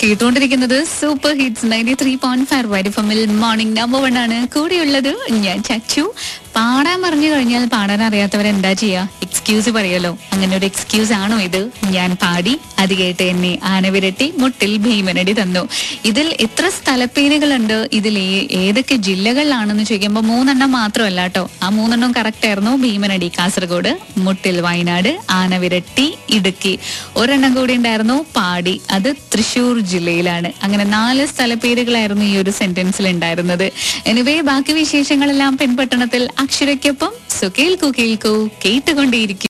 കേട്ടുകൊണ്ടിരിക്കുന്നത് super hits ninety three point five വൈഡിഫമിൽ morning number one ആണ് കൂടെയുള്ളത് ഞാൻ ചച്ചു പാടാൻ പറഞ്ഞു കഴിഞ്ഞാൽ പാടാൻ അറിയാത്തവർ എന്താ ചെയ്യാ എക്സ്ക്യൂസ് പറയല്ലോ അങ്ങനെ ഒരു എക്സ്ക്യൂസ് ആണോ ഇത് ഞാൻ പാടി അത് കേട്ട് എന്നെ ആനവിരട്ടി മുട്ടിൽ ഭീമനടി തന്നു ഇതിൽ എത്ര സ്ഥലപ്പേരുകളുണ്ട് ഇതിൽ ഏ- ഏതൊക്കെ ജില്ലകളിലാണെന്ന് ചോദിക്കുമ്പോൾ മൂന്നെണ്ണം മാത്രമല്ല കേട്ടോ ആ മൂന്നെണ്ണം കറക്റ്റ് ആയിരുന്നു ഭീമനടി കാസർഗോഡ് മുട്ടിൽ വയനാട് ആനവിരട്ടി ഇടുക്കി ഒരെണ്ണം കൂടി ഉണ്ടായിരുന്നു പാടി അത് തൃശൂർ ജില്ലയിലാണ് അങ്ങനെ നാല് സ്ഥലപ്പേരുകളായിരുന്നു ഈ ഒരു സെന്റൻസിൽ ഉണ്ടായിരുന്നത് എനിവേ ബാക്കി വിശേഷങ്ങളെല്ലാം പെൺപട്ടണത്തിൽ അക്ഷരയ്ക്കൊപ്പം സോ കേൾക്കൂ കേൾക്കൂ കേട്ടുകൊണ്ടേയിരിക്കും